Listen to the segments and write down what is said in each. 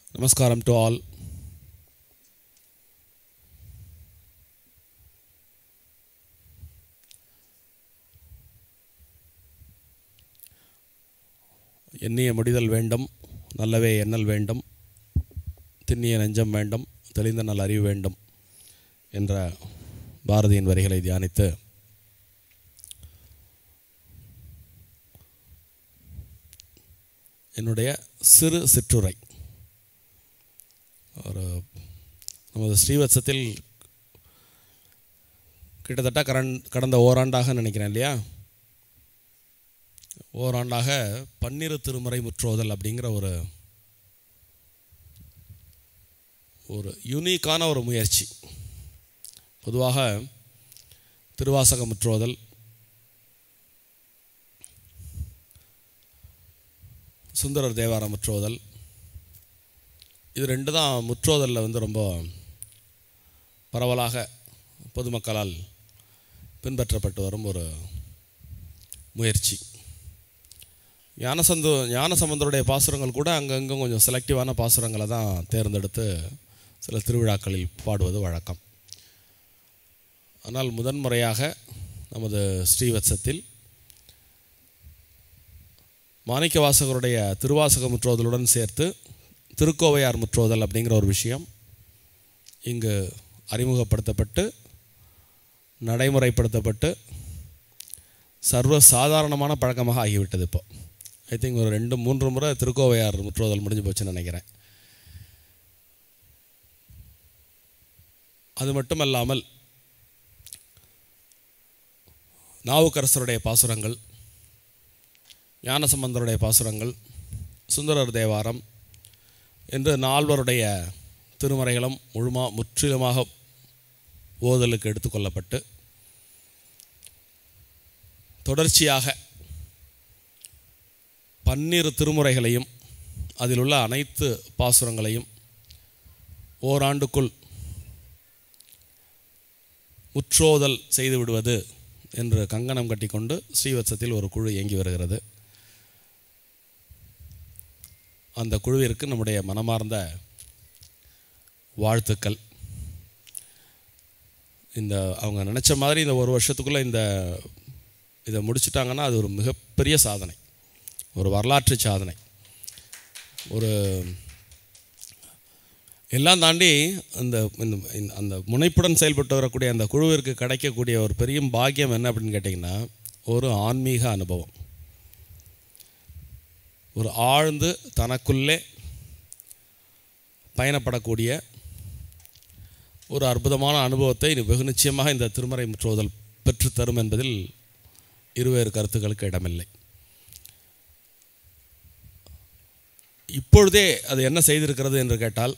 Namaskaram to all. எண்ணிய முடிதல் வேண்டும் நல்லவே எண்ணல் வேண்டும் திண்ணிய நெஞ்சம் வேண்டும் தெளிந்த நல் அறிவு வேண்டும் என்ற பாரதியின் வரிகளை தியானித்து என்னுடைய சிறு சிற்றுரை ஒரு நமது ஸ்ரீவத்சத்தில் கிட்டத்தட்ட கரண் கடந்த ஓராண்டாக நினைக்கிறேன் இல்லையா ஓராண்டாக பன்னிரு திருமுறை முற்றோதல் அப்படிங்கிற ஒரு ஒரு யூனிக்கான ஒரு முயற்சி பொதுவாக திருவாசக முற்றோதல் சுந்தரர் தேவார முற்றோதல் இது ரெண்டு தான் முற்றோதலில் வந்து ரொம்ப பரவலாக பொதுமக்களால் பின்பற்றப்பட்டு வரும் ஒரு முயற்சி ஞானசந்து ஞானசம்பந்தருடைய பாசுரங்கள் கூட அங்கங்கே கொஞ்சம் செலக்டிவான பாசுரங்களை தான் தேர்ந்தெடுத்து சில திருவிழாக்களில் பாடுவது வழக்கம் ஆனால் முதன்முறையாக நமது ஸ்ரீவத்சத்தில் மாணிக்க வாசகருடைய திருவாசக முற்றோதலுடன் சேர்த்து திருக்கோவையார் முற்றோதல் அப்படிங்கிற ஒரு விஷயம் இங்கு அறிமுகப்படுத்தப்பட்டு நடைமுறைப்படுத்தப்பட்டு சர்வ சாதாரணமான பழக்கமாக ஆகிவிட்டது இப்போ ஐ திங்க் ஒரு ரெண்டு மூன்று முறை திருக்கோவையார் முற்றோதல் முடிஞ்சு போச்சுன்னு நினைக்கிறேன் அது மட்டுமல்லாமல் நாவுக்கரசருடைய பாசுரங்கள் ஞானசம்பந்தருடைய பாசுரங்கள் சுந்தரர் தேவாரம் என்று நால்வருடைய திருமறைகளும் முழுமா முற்றிலுமாக ஓதலுக்கு எடுத்துக்கொள்ளப்பட்டு தொடர்ச்சியாக பன்னிரு திருமுறைகளையும் அதில் உள்ள அனைத்து பாசுரங்களையும் ஓராண்டுக்குள் முற்றோதல் செய்து விடுவது என்று கங்கணம் கட்டிக்கொண்டு ஸ்ரீவத்சத்தில் ஒரு குழு இயங்கி வருகிறது அந்த குழுவிற்கு நம்முடைய மனமார்ந்த வாழ்த்துக்கள் இந்த அவங்க நினச்ச மாதிரி இந்த ஒரு வருஷத்துக்குள்ளே இந்த இதை முடிச்சிட்டாங்கன்னா அது ஒரு மிகப்பெரிய சாதனை ஒரு வரலாற்று சாதனை ஒரு எல்லாம் தாண்டி அந்த இந்த இந்த- அந்த முனைப்புடன் செயல்பட்டு வரக்கூடிய அந்த குழுவிற்கு கிடைக்கக்கூடிய ஒரு பெரிய பாக்கியம் என்ன அப்படின்னு கேட்டிங்கன்னா ஒரு ஆன்மீக அனுபவம் ஒரு ஆழ்ந்து தனக்குள்ளே பயணப்படக்கூடிய ஒரு அற்புதமான அனுபவத்தை இது வெகு நிச்சயமாக இந்த திருமறை முற்றுவதல் பெற்றுத்தரும் என்பதில் இருவேறு கருத்துக்களுக்கு இடமில்லை இப்பொழுதே அது என்ன செய்திருக்கிறது என்று கேட்டால்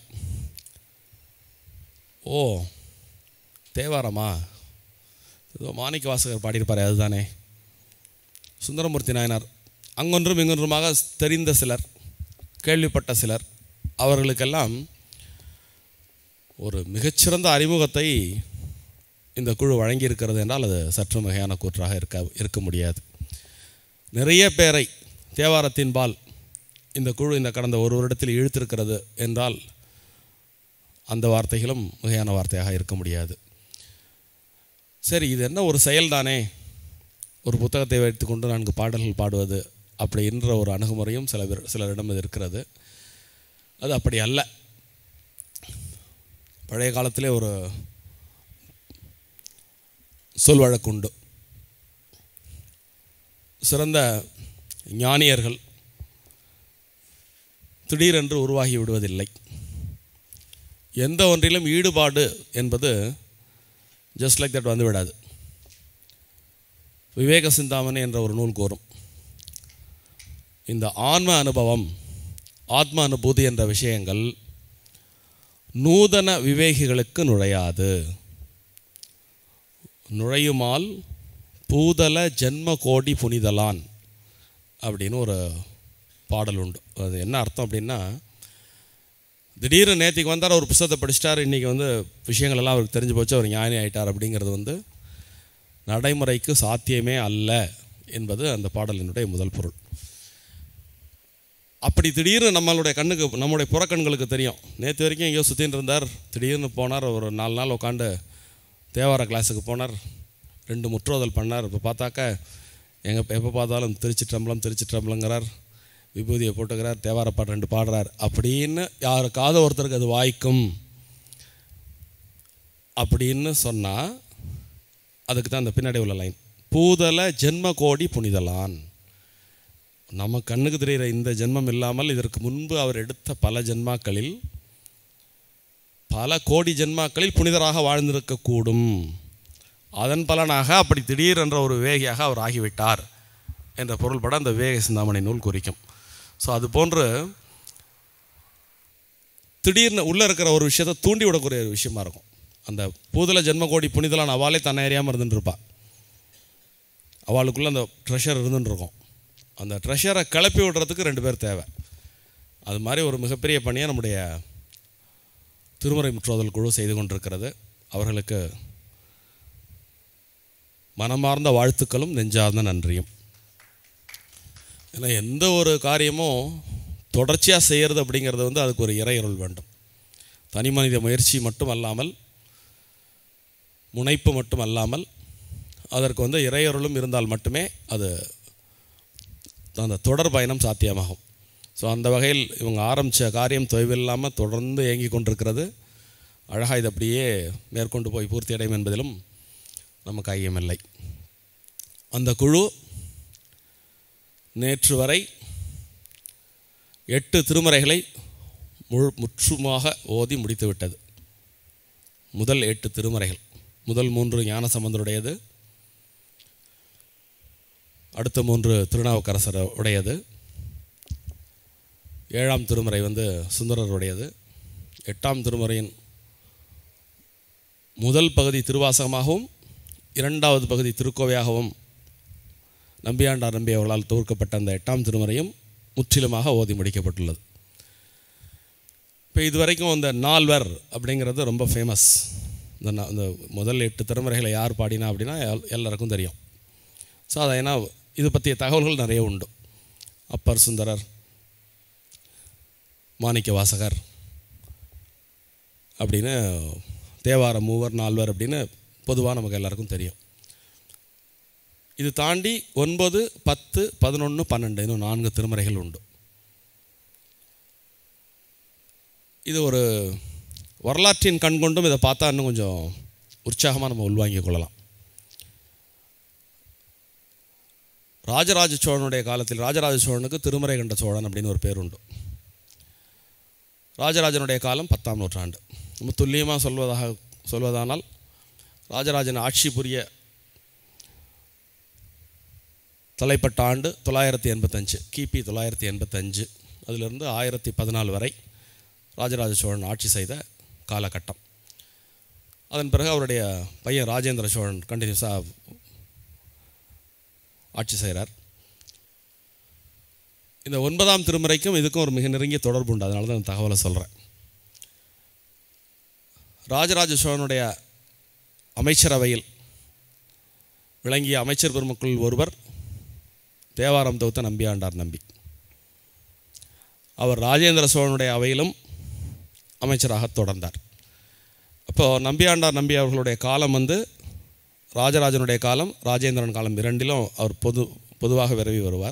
ஓ தேவாரமா ஏதோ மாணிக்க வாசகர் பாடியிருப்பாரே அதுதானே சுந்தரமூர்த்தி நாயனார் அங்கொன்றும் இங்கொன்றுமாக தெரிந்த சிலர் கேள்விப்பட்ட சிலர் அவர்களுக்கெல்லாம் ஒரு மிகச்சிறந்த அறிமுகத்தை இந்த குழு வழங்கியிருக்கிறது என்றால் அது சற்று மிகையான கூற்றாக இருக்க இருக்க முடியாது நிறைய பேரை தேவாரத்தின்பால் இந்த குழு இந்த கடந்த ஒரு வருடத்தில் இழுத்திருக்கிறது என்றால் அந்த வார்த்தைகளும் மிகையான வார்த்தையாக இருக்க முடியாது சரி இது என்ன ஒரு செயல்தானே ஒரு புத்தகத்தை வைத்துக்கொண்டு நான்கு பாடல்கள் பாடுவது அப்படின்ற ஒரு அணுகுமுறையும் சில பேர் சிலரிடம் இது இருக்கிறது அது அப்படி அல்ல பழைய காலத்திலே ஒரு சொல் வழக்குண்டு சிறந்த ஞானியர்கள் திடீரென்று உருவாகி விடுவதில்லை எந்த ஒன்றிலும் ஈடுபாடு என்பது ஜஸ்ட் லைக் தட் வந்து விடாது விவேக சிந்தாமணி என்ற ஒரு நூல் கூறும் இந்த ஆன்ம அனுபவம் ஆத்ம அனுபூதி என்ற விஷயங்கள் நூதன விவேகிகளுக்கு நுழையாது நுழையுமால் பூதல ஜென்ம கோடி புனிதலான் அப்படின்னு ஒரு பாடல் உண்டு அது என்ன அர்த்தம் அப்படின்னா திடீர்னு நேற்றுக்கு வந்தார் ஒரு புத்தகத்தை படிச்சிட்டார் இன்றைக்கி வந்து விஷயங்கள் எல்லாம் அவருக்கு தெரிஞ்சு போச்சு அவர் ஞானி ஆயிட்டார் அப்படிங்கிறது வந்து நடைமுறைக்கு சாத்தியமே அல்ல என்பது அந்த பாடலினுடைய முதல் பொருள் அப்படி திடீர்னு நம்மளுடைய கண்ணுக்கு நம்முடைய புறக்கண்களுக்கு தெரியும் நேற்று வரைக்கும் எங்கேயோ சுற்றின்னு இருந்தார் திடீர்னு போனார் ஒரு நாலு நாள் உட்காந்து தேவார கிளாஸுக்கு போனார் ரெண்டு முற்றோதல் பண்ணார் இப்போ பார்த்தாக்க எங்கே எப்போ பார்த்தாலும் திருச்சி ட்ரம்பலம் திருச்சி ட்ரம்பலங்கிறார் விபூதியை போட்டுக்கிறார் தேவார பாட்டு ரெண்டு பாடுறார் அப்படின்னு யாருக்காவது ஒருத்தருக்கு அது வாய்க்கும் அப்படின்னு சொன்னால் அதுக்கு தான் அந்த பின்னாடி உள்ள லைன் பூதல ஜென்ம கோடி புனிதலான் நம்ம கண்ணுக்கு தெரிகிற இந்த ஜென்மம் இல்லாமல் இதற்கு முன்பு அவர் எடுத்த பல ஜென்மாக்களில் பல கோடி ஜென்மாக்களில் புனிதராக வாழ்ந்திருக்கக்கூடும் அதன் பலனாக அப்படி திடீர் என்ற ஒரு வேகியாக அவர் ஆகிவிட்டார் என்ற பொருள்பட அந்த வேக சிந்தாமணி நூல் குறிக்கும் ஸோ அது போன்று திடீர்னு உள்ளே இருக்கிற ஒரு விஷயத்தை தூண்டி விடக்கூடிய ஒரு விஷயமா இருக்கும் அந்த பூதல ஜென்மகோடி புனிதலான அவளே தன்னை அறியாமல் இருந்துட்டு இருப்பா அவளுக்குள்ளே அந்த ட்ரெஷர் இருந்துட்டு இருக்கும் அந்த ட்ரெஷரை கிளப்பி விடுறதுக்கு ரெண்டு பேர் தேவை அது மாதிரி ஒரு மிகப்பெரிய பணியை நம்முடைய திருமுறை முற்றோதல் குழு செய்து கொண்டிருக்கிறது அவர்களுக்கு மனமார்ந்த வாழ்த்துக்களும் நெஞ்சார்ந்த நன்றியும் ஏன்னா எந்த ஒரு காரியமும் தொடர்ச்சியாக செய்கிறது அப்படிங்கிறது வந்து அதுக்கு ஒரு இறையருள் வேண்டும் தனி மனித முயற்சி மட்டும் அல்லாமல் முனைப்பு மட்டும் அல்லாமல் அதற்கு வந்து இறையருளும் இருந்தால் மட்டுமே அது அந்த தொடர் பயணம் சாத்தியமாகும் ஸோ அந்த வகையில் இவங்க ஆரம்பித்த காரியம் தொய்வில்லாமல் தொடர்ந்து இயங்கி கொண்டிருக்கிறது அழகாக இது அப்படியே மேற்கொண்டு போய் பூர்த்தி அடையும் என்பதிலும் நமக்கு ஐயமில்லை அந்த குழு நேற்று வரை எட்டு திருமறைகளை முழு முற்றுமாக ஓதி முடித்துவிட்டது முதல் எட்டு திருமறைகள் முதல் மூன்று ஞானசம்பந்தருடையது அடுத்த மூன்று திருநாவுக்கரசர் உடையது ஏழாம் திருமுறை வந்து சுந்தரருடையது எட்டாம் திருமுறையின் முதல் பகுதி திருவாசகமாகவும் இரண்டாவது பகுதி திருக்கோவையாகவும் நம்பியாண்டார் நம்பி அவர்களால் தொகுக்கப்பட்ட அந்த எட்டாம் திருமுறையும் முற்றிலுமாக ஓதி முடிக்கப்பட்டுள்ளது இப்போ இதுவரைக்கும் இந்த நால்வர் அப்படிங்கிறது ரொம்ப ஃபேமஸ் இந்த நா- இந்த முதல் எட்டு திருமுறைகளை யார் பாடினா அப்படின்னா எல்- எல்லாருக்கும் தெரியும் ஸோ அதை ஏன்னா இது பற்றிய தகவல்கள் நிறைய உண்டு அப்பர் சுந்தரர் மாணிக்க வாசகர் அப்படின்னு தேவார மூவர் நால்வர் அப்படின்னு பொதுவாக நமக்கு எல்லாருக்கும் தெரியும் இது தாண்டி ஒன்பது பத்து பதினொன்று பன்னெண்டு இன்னும் நான்கு திருமறைகள் உண்டு இது ஒரு வரலாற்றின் கண் கொண்டும் இதை பார்த்தா இன்னும் கொஞ்சம் உற்சாகமாக நம்ம உள்வாங்கிக் கொள்ளலாம் ராஜராஜ சோழனுடைய காலத்தில் ராஜராஜ சோழனுக்கு திருமறை கண்ட சோழன் அப்படின்னு ஒரு பேர் உண்டு ராஜராஜனுடைய காலம் பத்தாம் நூற்றாண்டு நம்ம துல்லியமாக சொல்வதாக சொல்வதானால் ராஜராஜன் ஆட்சி புரிய தலைப்பட்ட ஆண்டு தொள்ளாயிரத்தி எண்பத்தஞ்சு கிபி தொள்ளாயிரத்தி எண்பத்தஞ்சு அதிலிருந்து ஆயிரத்தி பதினாலு வரை ராஜராஜ சோழன் ஆட்சி செய்த காலகட்டம் அதன் பிறகு அவருடைய பையன் ராஜேந்திர சோழன் கண்டினியூஸாக ஆட்சி செய்கிறார் இந்த ஒன்பதாம் திருமுறைக்கும் இதுக்கும் ஒரு மிக நெருங்கிய தொடர்பு உண்டு அதனால தான் இந்த தகவலை சொல்கிறேன் ராஜராஜ சோழனுடைய அமைச்சரவையில் விளங்கிய அமைச்சர் பெருமக்கள் ஒருவர் தேவாரம் தொகுத்த நம்பியாண்டார் நம்பி அவர் ராஜேந்திர சோழனுடைய அவையிலும் அமைச்சராக தொடர்ந்தார் அப்போது நம்பியாண்டார் நம்பி அவர்களுடைய காலம் வந்து ராஜராஜனுடைய காலம் ராஜேந்திரன் காலம் இரண்டிலும் அவர் பொது பொதுவாக விரவி வருவார்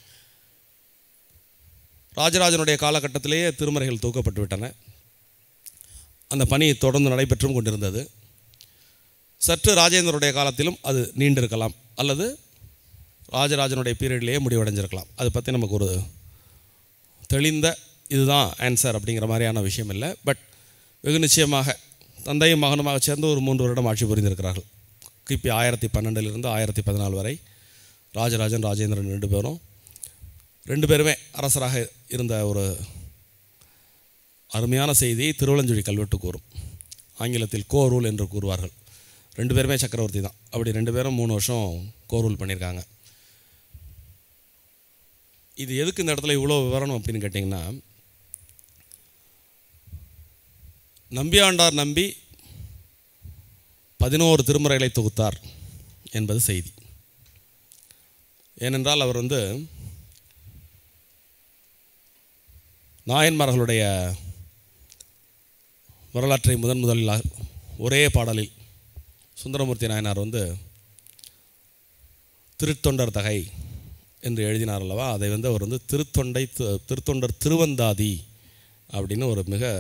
ராஜராஜனுடைய காலகட்டத்திலேயே திருமறைகள் தூக்கப்பட்டு விட்டன அந்த பணி தொடர்ந்து நடைபெற்றும் கொண்டிருந்தது சற்று ராஜேந்திரனுடைய காலத்திலும் அது நீண்டிருக்கலாம் அல்லது ராஜராஜனுடைய பீரியட்லேயே முடிவடைஞ்சிருக்கலாம் அதை பற்றி நமக்கு ஒரு தெளிந்த இதுதான் ஆன்சர் அப்படிங்கிற மாதிரியான விஷயம் இல்லை பட் வெகு நிச்சயமாக தந்தையும் மகனுமாக சேர்ந்து ஒரு மூன்று வருடம் ஆட்சி புரிந்திருக்கிறார்கள் கிபி ஆயிரத்தி பன்னெண்டிலிருந்து ஆயிரத்தி பதினாலு வரை ராஜராஜன் ராஜேந்திரன் ரெண்டு பேரும் ரெண்டு பேருமே அரசராக இருந்த ஒரு அருமையான செய்தியை திருவலஞ்சுழி கல்வெட்டு கூறும் ஆங்கிலத்தில் கோ ரூல் என்று கூறுவார்கள் ரெண்டு பேருமே சக்கரவர்த்தி தான் அப்படி ரெண்டு பேரும் மூணு வருஷம் கோ ரூல் பண்ணியிருக்காங்க இது எதுக்கு இந்த இடத்துல இவ்வளோ விவரம் அப்படின்னு கேட்டிங்கன்னா நம்பியாண்டார் நம்பி பதினோரு திருமுறைகளை தொகுத்தார் என்பது செய்தி ஏனென்றால் அவர் வந்து நாயன்மார்களுடைய வரலாற்றை முதன் முதலில் அ- ஒரே பாடலில் சுந்தரமூர்த்தி நாயனார் வந்து திருத்தொண்டர் தகை என்று எழுதினார் அல்லவா அதை வந்து அவர் வந்து திருத்தொண்டை தி- திருத்தொண்டர் திருவந்தாதி அப்படின்னு ஒரு மிக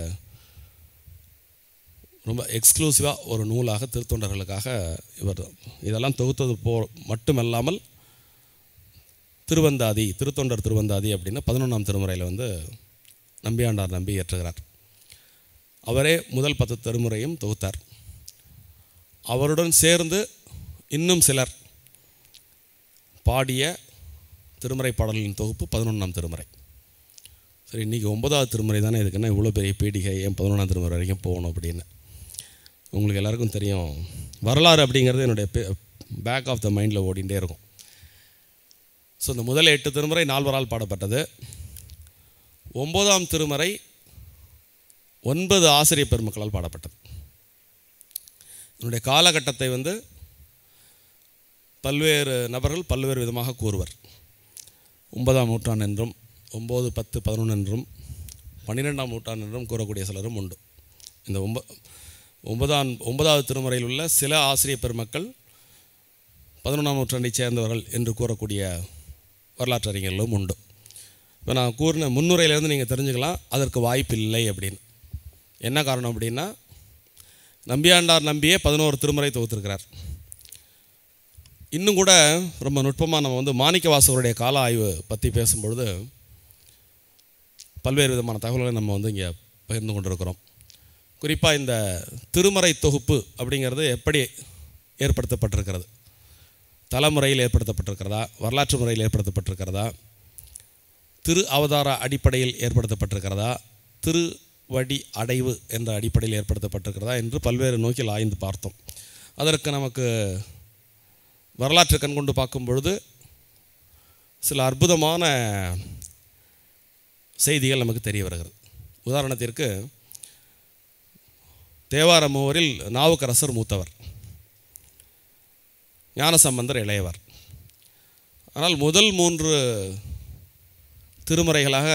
ரொம்ப எக்ஸ்க்ளூசிவாக ஒரு நூலாக திருத்தொண்டர்களுக்காக இவர் இதெல்லாம் தொகுத்தது போ மட்டுமல்லாமல் திருவந்தாதி திருத்தொண்டர் திருவந்தாதி அப்படின்னு பதினொன்றாம் திருமுறையில் வந்து நம்பியாண்டார் நம்பி இயற்றுகிறார் அவரே முதல் பத்து திருமுறையும் தொகுத்தார் அவருடன் சேர்ந்து இன்னும் சிலர் பாடிய திருமுறை பாடல்களின் தொகுப்பு பதினொன்றாம் திருமுறை சரி இன்றைக்கி ஒன்பதாவது திருமுறை தானே இதுக்குன்னா இவ்வளோ பெரிய பீடிகை ஏன் பதினொன்றாம் திருமுறை வரைக்கும் போகணும் அப்படின்னு உங்களுக்கு எல்லாருக்கும் தெரியும் வரலாறு அப்படிங்கிறது என்னுடைய பேக் ஆஃப் த மைண்டில் ஓடிண்டே இருக்கும் ஸோ இந்த முதல் எட்டு திருமுறை நால்வரால் பாடப்பட்டது ஒன்பதாம் திருமுறை ஒன்பது ஆசிரியர் பெருமக்களால் பாடப்பட்டது என்னுடைய காலகட்டத்தை வந்து பல்வேறு நபர்கள் பல்வேறு விதமாக கூறுவர் ஒன்பதாம் நூற்றாண்டு என்றும் ஒம்பது பத்து பதினொன்று என்றும் பன்னிரெண்டாம் நூற்றாண்டு என்றும் கூறக்கூடிய சிலரும் உண்டு இந்த ஒம்ப ஒன்பதாம் ஒன்பதாவது திருமுறையில் உள்ள சில ஆசிரியர் பெருமக்கள் பதினொன்றாம் நூற்றாண்டைச் சேர்ந்தவர்கள் என்று கூறக்கூடிய வரலாற்று அறிஞர்களும் உண்டு இப்போ நான் கூறின முன்னுரையிலேருந்து நீங்கள் தெரிஞ்சுக்கலாம் அதற்கு வாய்ப்பு இல்லை அப்படின்னு என்ன காரணம் அப்படின்னா நம்பியாண்டார் நம்பியே பதினோரு திருமுறை தொகுத்திருக்கிறார் இன்னும் கூட ரொம்ப நுட்பமாக நம்ம வந்து மாணிக்கவாசகருடைய கால ஆய்வு பற்றி பேசும்பொழுது பல்வேறு விதமான தகவல்களை நம்ம வந்து இங்கே பகிர்ந்து கொண்டிருக்கிறோம் குறிப்பாக இந்த திருமறை தொகுப்பு அப்படிங்கிறது எப்படி ஏற்படுத்தப்பட்டிருக்கிறது தலைமுறையில் ஏற்படுத்தப்பட்டிருக்கிறதா வரலாற்று முறையில் ஏற்படுத்தப்பட்டிருக்கிறதா திரு அவதார அடிப்படையில் ஏற்படுத்தப்பட்டிருக்கிறதா திருவடி அடைவு என்ற அடிப்படையில் ஏற்படுத்தப்பட்டிருக்கிறதா என்று பல்வேறு நோக்கில் ஆய்ந்து பார்த்தோம் அதற்கு நமக்கு வரலாற்று கண்கொண்டு பார்க்கும் பொழுது சில அற்புதமான செய்திகள் நமக்கு தெரிய வருகிறது உதாரணத்திற்கு தேவார மூவரில் நாவுக்கரசர் மூத்தவர் ஞானசம்பந்தர் இளையவர் ஆனால் முதல் மூன்று திருமுறைகளாக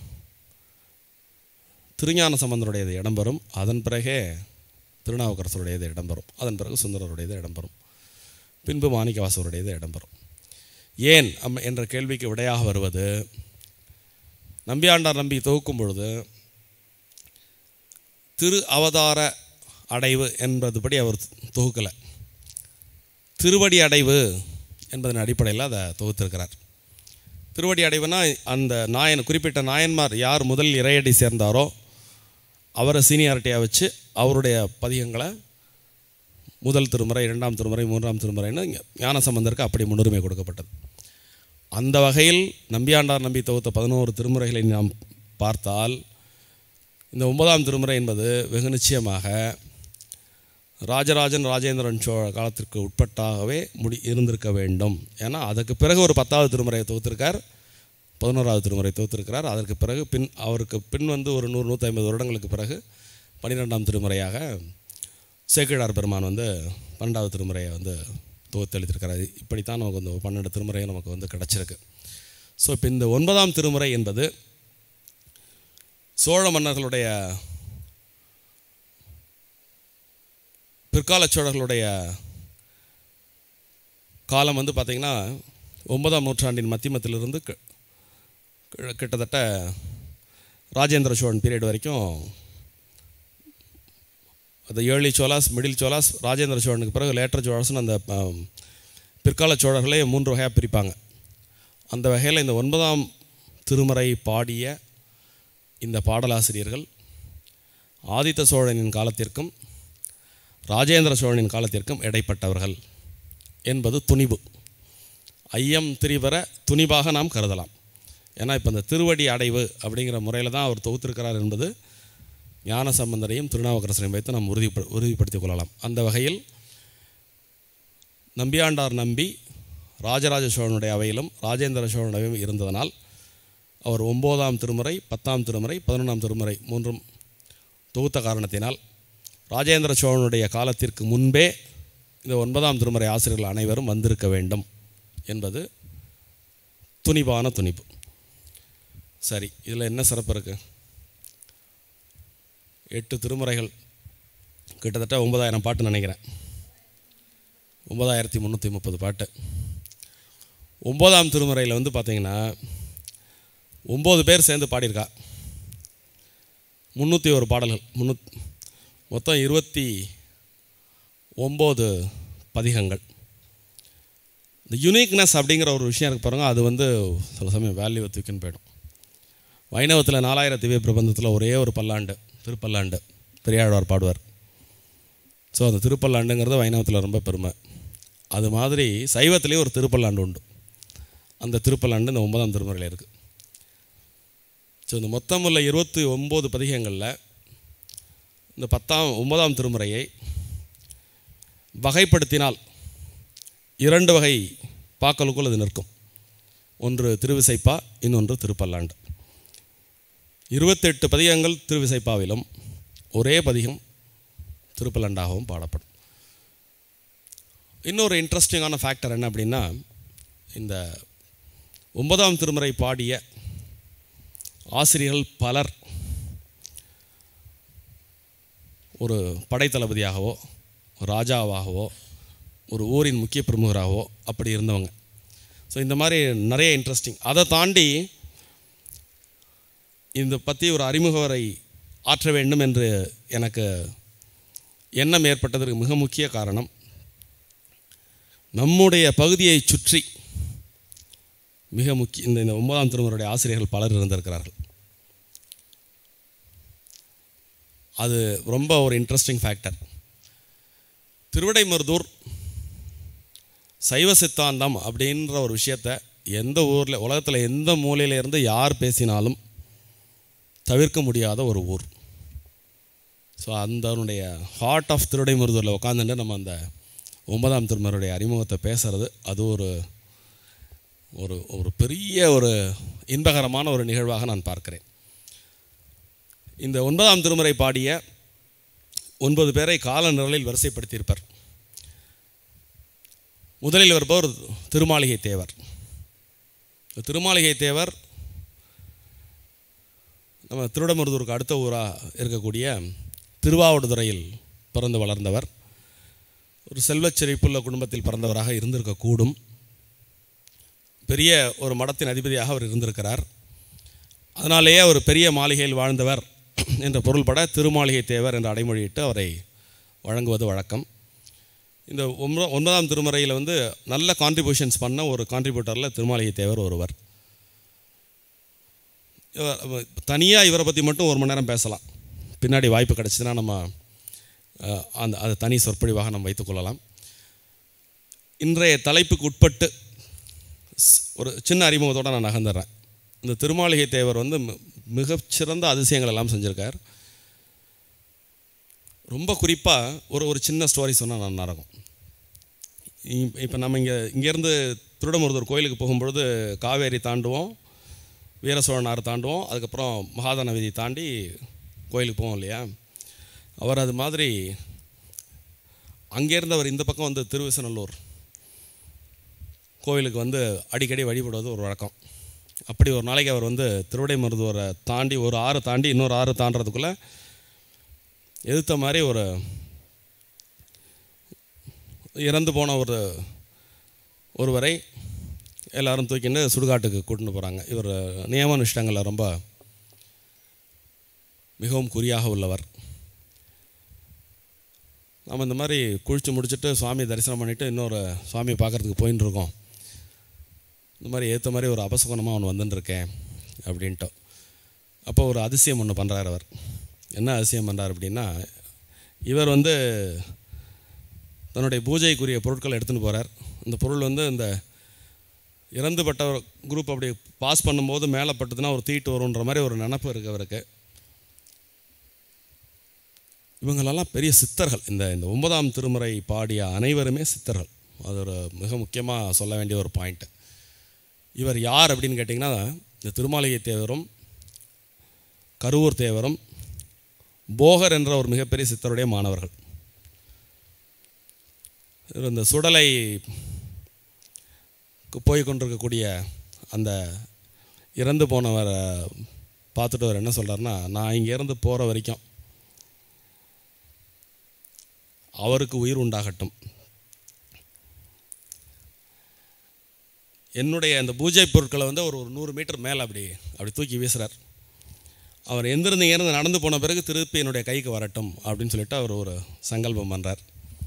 திருஞான சம்பந்தருடையது இடம்பெறும் அதன் பிறகே திருநாவுக்கரசருடையது இடம்பெறும் அதன் பிறகு சுந்தரருடையது இடம்பெறும் பின்பு மாணிக்கவாசருடையது இடம்பெறும் ஏன் அம் என்ற கேள்விக்கு விடையாக வருவது நம்பியாண்டார் நம்பி தொகுக்கும் பொழுது திரு அவதார அடைவு என்பதுபடி அவர் தொகுக்கலை திருவடி அடைவு என்பதன் அடிப்படையில் அதை தொகுத்திருக்கிறார் திருவடி அடைவுனா அந்த நாயன் குறிப்பிட்ட நாயன்மார் யார் முதல் இறையடி சேர்ந்தாரோ அவரை சீனியாரிட்டியாக வச்சு அவருடைய பதிகங்களை முதல் திருமுறை இரண்டாம் திருமுறை மூன்றாம் திருமுறைன்னு ஞானசம்பந்தருக்கு அப்படி முன்னுரிமை கொடுக்கப்பட்டது அந்த வகையில் நம்பியாண்டார் நம்பி தொகுத்த பதினோரு திருமுறைகளை நாம் பார்த்தால் இந்த ஒன்பதாம் திருமுறை என்பது வெகு நிச்சயமாக ராஜராஜன் ராஜேந்திரன் சோழ காலத்திற்கு உட்பட்டாகவே முடி இருந்திருக்க வேண்டும் ஏன்னா அதுக்கு பிறகு ஒரு பத்தாவது திருமுறையை தொகுத்திருக்கார் பதினோராவது திருமுறை தொகுத்திருக்கிறார் அதற்கு பிறகு பின் அவருக்கு பின் வந்து ஒரு நூறு நூற்றி ஐம்பது வருடங்களுக்கு பிறகு பன்னிரெண்டாம் திருமுறையாக சேக்கிழார் பெருமான் வந்து பன்னெண்டாவது திருமுறையை வந்து தொகுத்தெழுத்திருக்கிறார் இப்படித்தான் நமக்கு வந்து பன்னெண்டு திருமுறையும் நமக்கு வந்து கிடச்சிருக்கு ஸோ இப்போ இந்த ஒன்பதாம் திருமுறை என்பது சோழ மன்னர்களுடைய பிற்கால சோழர்களுடைய காலம் வந்து பார்த்திங்கன்னா ஒன்பதாம் நூற்றாண்டின் மத்தியமத்திலிருந்து கி- கி- கிட்டத்தட்ட ராஜேந்திர சோழன் பீரியட் வரைக்கும் அந்த ஏர்லி சோலாஸ் மிடில் சோலாஸ் ராஜேந்திர சோழனுக்கு பிறகு லேட்டர் சோழாஸ்னு அந்த ஆம், பிற்கால சோழர்களே மூன்று வகையாக பிரிப்பாங்க அந்த வகையில் இந்த ஒன்பதாம் திருமறை பாடிய இந்த பாடலாசிரியர்கள் ஆதித்த சோழனின் காலத்திற்கும் ராஜேந்திர சோழனின் காலத்திற்கும் இடைப்பட்டவர்கள் என்பது துணிவு ஐயம் திரிவர துணிவாக நாம் கருதலாம் ஏன்னா இப்போ இந்த திருவடி அடைவு அப்படிங்கிற முறையில் தான் அவர் தொகுத்திருக்கிறார் என்பது ஞான சம்பந்தரையும் திருநாவுக்கரசரையும் வைத்து நாம் உறுதி உறுதிப்படுத்திக் கொள்ளலாம் அந்த வகையில் நம்பியாண்டார் நம்பி ராஜராஜ சோழனுடைய அவையிலும் ராஜேந்திர சோழனுடையும் இருந்ததனால் அவர் ஒம்போதாம் திருமுறை பத்தாம் திருமுறை பதினொன்றாம் திருமுறை மூன்றும் தொகுத்த காரணத்தினால் ராஜேந்திர சோழனுடைய காலத்திற்கு முன்பே இந்த ஒன்பதாம் திருமுறை ஆசிரியர்கள் அனைவரும் வந்திருக்க வேண்டும் என்பது துணிவான துணிப்பு சரி இதில் என்ன சிறப்பு இருக்குது எட்டு திருமுறைகள் கிட்டத்தட்ட ஒன்பதாயிரம் பாட்டு நினைக்கிறேன் ஒன்பதாயிரத்தி முந்நூற்றி முப்பது பாட்டு ஒம்போதாம் திருமுறையில் வந்து பார்த்தீங்கன்னா ஒம்பது பேர் சேர்ந்து பாடியிருக்கா முந்நூற்றி ஒரு பாடல்கள் முந்நூத் மொத்தம் இருபத்தி ஒம்பது பதிகங்கள் இந்த யுனிக்னஸ் அப்படிங்கிற ஒரு விஷயம் இருக்கு பாருங்க அது வந்து சில சமயம் வேல்யூ தூக்கின்னு போயிடும் வைணவத்தில் நாலாயிரம் திவ்ய பிரபந்தத்தில் ஒரே ஒரு பல்லாண்டு திருப்பல்லாண்டு பெரியாழ்வார் பாடுவார் ஸோ அந்த திருப்பல்லாண்டுங்கிறது வைணவத்தில் ரொம்ப பெருமை அது மாதிரி சைவத்திலேயே ஒரு திருப்பல்லாண்டு உண்டு அந்த திருப்பல்லாண்டு இந்த ஒன்பதாம் திருமுறையில் இருக்குது ஸோ இந்த மொத்தம் உள்ள இருபத்தி ஒம்பது பதிகங்களில் இந்த பத்தாம் ஒன்பதாம் திருமுறையை வகைப்படுத்தினால் இரண்டு வகை பாக்களுக்குள் அது நிற்கும் ஒன்று திருவிசைப்பா இன்னொன்று திருப்பல்லாண்டு இருபத்தெட்டு பதிகங்கள் திருவிசைப்பாவிலும் ஒரே பதிகம் திருப்பல்லாண்டாகவும் பாடப்படும் இன்னொரு இன்ட்ரெஸ்டிங்கான ஃபேக்டர் என்ன அப்படின்னா இந்த ஒன்பதாம் திருமுறை பாடிய ஆசிரியர்கள் பலர் ஒரு படைத்தளபதியாகவோ ராஜாவாகவோ ஒரு ஊரின் முக்கிய பிரமுகராகவோ அப்படி இருந்தவங்க ஸோ இந்த மாதிரி நிறைய இன்ட்ரெஸ்டிங் அதை தாண்டி இந்த பற்றி ஒரு அறிமுக உரை ஆற்ற வேண்டும் என்று எனக்கு எண்ணம் ஏற்பட்டதற்கு மிக முக்கிய காரணம் நம்முடைய பகுதியை சுற்றி மிக முக்கிய இந்த இந்த ஒன்பதாம் திருமுறையுடைய ஆசிரியர்கள் பலர் இருந்திருக்கிறார்கள் அது ரொம்ப ஒரு இன்ட்ரெஸ்டிங் ஃபேக்டர் திருவிடைமருதூர் சைவ சித்தாந்தம் அப்படின்ற ஒரு விஷயத்த எந்த ஊரில் உலகத்தில் எந்த மூலையில இருந்து யார் பேசினாலும் தவிர்க்க முடியாத ஒரு ஊர் ஸோ அந்தனுடைய ஹார்ட் ஆஃப் திருவிடைமருதூரில் உட்காந்துட்டு நம்ம அந்த ஒன்பதாம் திருமருடைய அறிமுகத்தை பேசுறது அது ஒரு ஒரு ஒரு பெரிய ஒரு இன்பகரமான ஒரு நிகழ்வாக நான் பார்க்கிறேன் இந்த ஒன்பதாம் திருமுறை பாடிய ஒன்பது பேரை கால நிரலில் வரிசைப்படுத்தியிருப்பார் முதலில் வருபவர் திருமாளிகை தேவர் இந்த திருமாளிகை தேவர் நம்ம திருடமருதூருக்கு அடுத்த ஊராக இருக்கக்கூடிய திருவாவடுதுறையில் பிறந்து வளர்ந்தவர் ஒரு செல்வச் செழிப்புள்ள குடும்பத்தில் பிறந்தவராக இருந்திருக்கக்கூடும் பெரிய ஒரு மடத்தின் அதிபதியாக அவர் இருந்திருக்கிறார் அதனாலேயே அவர் பெரிய மாளிகையில் வாழ்ந்தவர் என்ற பொருள்பட திருமாளிகை தேவர் என்ற அடைமொழியிட்டு அவரை வழங்குவது வழக்கம் இந்த ஒன்ப ஒன்பதாம் திருமுறையில் வந்து நல்ல கான்ட்ரிபியூஷன்ஸ் பண்ண ஒரு கான்ட்ரிபியூட்டரில் திருமாளிகை தேவர் ஒருவர் தனியாக இவரை பற்றி மட்டும் ஒரு மணி நேரம் பேசலாம் பின்னாடி வாய்ப்பு கிடச்சிதுன்னா நம்ம அஹ், அந்த அது தனி சொற்பொழிவாக நம்ம வைத்துக்கொள்ளலாம் இன்றைய தலைப்புக்கு உட்பட்டு ஸ்- ஒரு சின்ன அறிமுகத்தோடு நான் நகர்ந்துடுறேன் இந்த திருமாளிகை தேவர் வந்து மி- மிகச்சிறந்த அதிசயங்கள் எல்லாம் செஞ்சுருக்கார் ரொம்ப குறிப்பாக ஒரு ஒரு சின்ன ஸ்டோரி சொன்னால் நல்லா இருக்கும் இப்போ நம்ம இங்கே இங்கேருந்து திருடமுருதூர் கோயிலுக்கு போகும்பொழுது காவேரி தாண்டுவோம் வீர சோழனார் தாண்டுவோம் அதுக்கப்புறம் மகாதான வீதி தாண்டி கோயிலுக்கு போவோம் இல்லையா அவர் அது மாதிரி அங்கேருந்து அவர் இந்த பக்கம் வந்து திருவிசநல்லூர் கோவிலுக்கு வந்து அடிக்கடி வழிபடுவது ஒரு வழக்கம் அப்படி ஒரு நாளைக்கு அவர் வந்து திருவிடைமருதுவரை தாண்டி ஒரு ஆறு தாண்டி இன்னொரு ஆறு தாண்டறதுக்குள்ளே எதிர்த்த மாதிரி ஒரு இறந்து போன ஒரு ஒருவரை எல்லாரும் தூக்கின்னு சுடுகாட்டுக்கு கூட்டின்னு போகிறாங்க இவர் நியம நிஷ்டங்களில் ரொம்ப மிகவும் குறியாக உள்ளவர் நம்ம இந்த மாதிரி குளிச்சு முடிச்சுட்டு சுவாமி தரிசனம் பண்ணிவிட்டு இன்னொரு சுவாமியை பார்க்குறதுக்கு போயின்னு இருக்கோம் இந்த மாதிரி ஏற்ற மாதிரி ஒரு அபசகுணமாக அவன் வந்துன்னு இருக்கேன் அப்படின்ட்டு அப்போ ஒரு அதிசயம் ஒன்று பண்ணுறார் அவர் என்ன அதிசயம் பண்ணுறார் அப்படின்னா இவர் வந்து தன்னுடைய பூஜைக்குரிய பொருட்களை எடுத்துன்னு போகிறார் இந்த பொருள் வந்து இந்த இறந்துபட்ட குரூப் அப்படி பாஸ் பண்ணும்போது மேலே பட்டதுன்னா ஒரு தீட்டு வரும்ன்ற மாதிரி ஒரு நினப்பு இருக்கு அவருக்கு இவங்களெல்லாம் பெரிய சித்தர்கள் இந்த இந்த ஒன்பதாம் திருமுறை பாடிய அனைவருமே சித்தர்கள் அது ஒரு மிக முக்கியமாக சொல்ல வேண்டிய ஒரு பாயிண்ட் இவர் யார் அப்படின்னு கேட்டிங்கன்னா இந்த திருமாளிகை தேவரும் கருவூர் தேவரும் போகர் என்ற ஒரு மிகப்பெரிய சித்தருடைய மாணவர்கள் இவர் இந்த சுடலை போய் கொண்டிருக்கக்கூடிய அந்த இறந்து போனவரை பார்த்துட்டு அவர் என்ன சொல்கிறாருன்னா நான் இங்கேருந்து போகிற வரைக்கும் அவருக்கு உயிர் உண்டாகட்டும் என்னுடைய அந்த பூஜை பொருட்களை வந்து அவர் ஒரு நூறு மீட்டர் மேலே அப்படி அப்படி தூக்கி வீசுகிறார் அவர் எந்திருந்து இருந்து நடந்து போன பிறகு திருப்பி என்னுடைய கைக்கு வரட்டும் அப்படின்னு சொல்லிட்டு அவர் ஒரு சங்கல்பம் பண்ணுறார்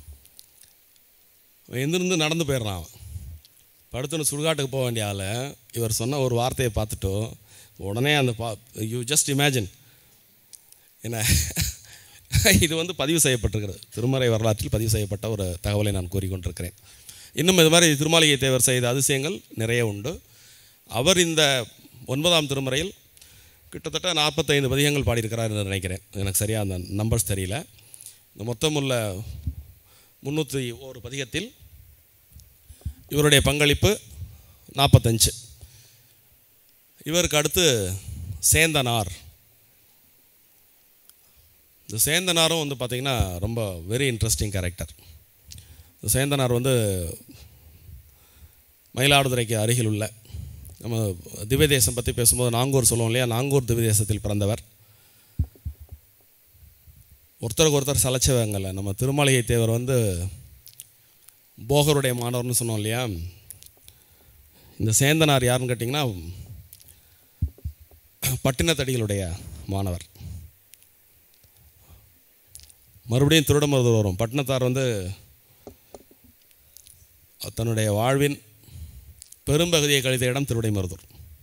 எந்திருந்து நடந்து போயிடுறான் அவன் படுத்துன்னு சுடுகாட்டுக்கு போக வேண்டிய ஆளை இவர் சொன்ன ஒரு வார்த்தையை பார்த்துட்டோ உடனே அந்த பா யூ ஜஸ்ட் இமேஜின் என்ன இது வந்து பதிவு செய்யப்பட்டிருக்கிறது திருமறை வரலாற்றில் பதிவு செய்யப்பட்ட ஒரு தகவலை நான் கூறிக்கொண்டிருக்கிறேன் இன்னும் இது மாதிரி திருமாளிகை தேவர் செய்த அதிசயங்கள் நிறைய உண்டு அவர் இந்த ஒன்பதாம் திருமுறையில் கிட்டத்தட்ட நாற்பத்தைந்து பதிகங்கள் பாடியிருக்கிறார் என்று நினைக்கிறேன் எனக்கு சரியாக அந்த நம்பர்ஸ் தெரியல இந்த மொத்தம் உள்ள முந்நூற்றி ஒரு பதிகத்தில் இவருடைய பங்களிப்பு நாற்பத்தஞ்சு இவருக்கு அடுத்து சேந்தனார் இந்த சேந்தனாரும் வந்து பார்த்திங்கன்னா ரொம்ப வெரி இன்ட்ரெஸ்டிங் கேரக்டர் இந்த சேந்தனார் வந்து மயிலாடுதுறைக்கு அருகில் உள்ள நம்ம திவ்ய தேசம் பற்றி பேசும்போது நாங்கூர் சொல்லுவோம் இல்லையா நாங்கூர் திவ்ய தேசத்தில் பிறந்தவர் ஒருத்தருக்கு ஒருத்தர் சலைச்சவங்கல்ல நம்ம திருமாளிகை தேவர் வந்து போகருடைய மாணவர்னு சொன்னோம் இல்லையா இந்த சேந்தனார் யாருன்னு கேட்டிங்கன்னா பட்டினத்தடிகளுடைய மாணவர் மறுபடியும் திருடமருதூர் வரும் பட்டினத்தார் வந்து தன்னுடைய வாழ்வின் பெரும்பகுதியை கழித்த இடம் திருவிடைமருதூர்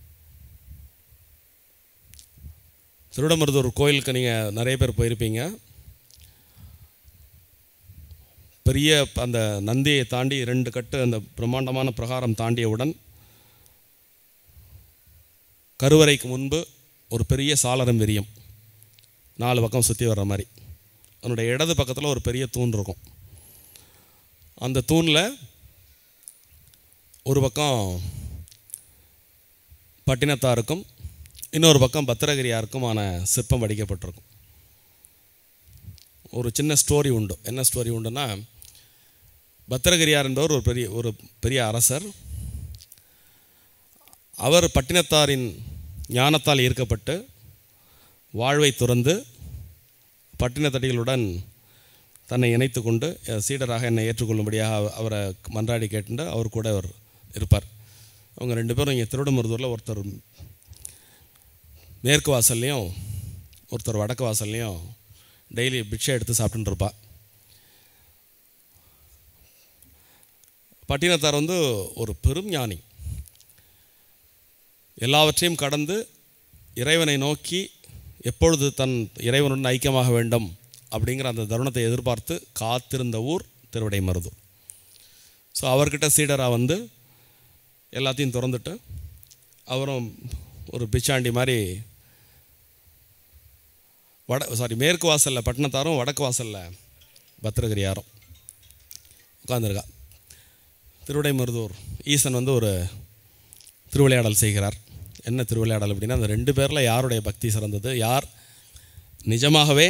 திருவிடமருதூர் கோயிலுக்கு நீங்கள் நிறைய பேர் போயிருப்பீங்க பெரிய அந்த நந்தியை தாண்டி ரெண்டு கட்டு அந்த பிரம்மாண்டமான பிரகாரம் தாண்டியவுடன் கருவறைக்கு முன்பு ஒரு பெரிய சாளரம் விரியும் நாலு பக்கம் சுற்றி வர்ற மாதிரி அதனுடைய இடது பக்கத்தில் ஒரு பெரிய தூண் இருக்கும் அந்த தூணில் ஒரு பக்கம் பட்டினத்தாருக்கும் இன்னொரு பக்கம் பத்திரகிரியாருக்குமான சிற்பம் வடிக்கப்பட்டிருக்கும் ஒரு சின்ன ஸ்டோரி உண்டு என்ன ஸ்டோரி உண்டுன்னா பத்திரகிரியார் என்பவர் ஒரு பெரிய ஒரு பெரிய அரசர் அவர் பட்டினத்தாரின் ஞானத்தால் ஈர்க்கப்பட்டு வாழ்வை துறந்து பட்டினத்தடிகளுடன் தன்னை இணைத்து கொண்டு அஹ், சீடராக என்னை ஏற்றுக்கொள்ளும்படியாக அவ- அவரை மன்றாடி கேட்டுண்டு அவர் கூட அவர் இருப்பார் அவங்க ரெண்டு பேரும் இங்கே திருவிடமருதூரில் ஒருத்தர் மேற்கு வாசல்லையும் ஒருத்தர் வடக்கு வாசல்லையும் டெய்லி பிக்ஷை எடுத்து சாப்பிட்டுன்னு இருப்பா பட்டினத்தார் வந்து ஒரு பெரும் ஞானி எல்லாவற்றையும் கடந்து இறைவனை நோக்கி எப்பொழுது தன் இறைவனுடன் ஐக்கியமாக வேண்டும் அப்படிங்கிற அந்த தருணத்தை எதிர்பார்த்து காத்திருந்த ஊர் திருவிடைமருதூர் ஸோ அவர்கிட்ட சீடராக வந்து எல்லாத்தையும் திறந்துட்டு அவரும் ஒரு பிச்சாண்டி மாதிரி வட சாரி மேற்கு வாசலில் பட்டினத்தாரும் வடக்கு வாசலில் பத்திரகிரியாரும் உட்காந்துருக்கா திருவிடைமருதூர் ஈசன் வந்து ஒரு திருவிளையாடல் செய்கிறார் என்ன திருவிளையாடல் அப்படின்னா அந்த ரெண்டு பேரில் யாருடைய பக்தி சிறந்தது யார் நிஜமாகவே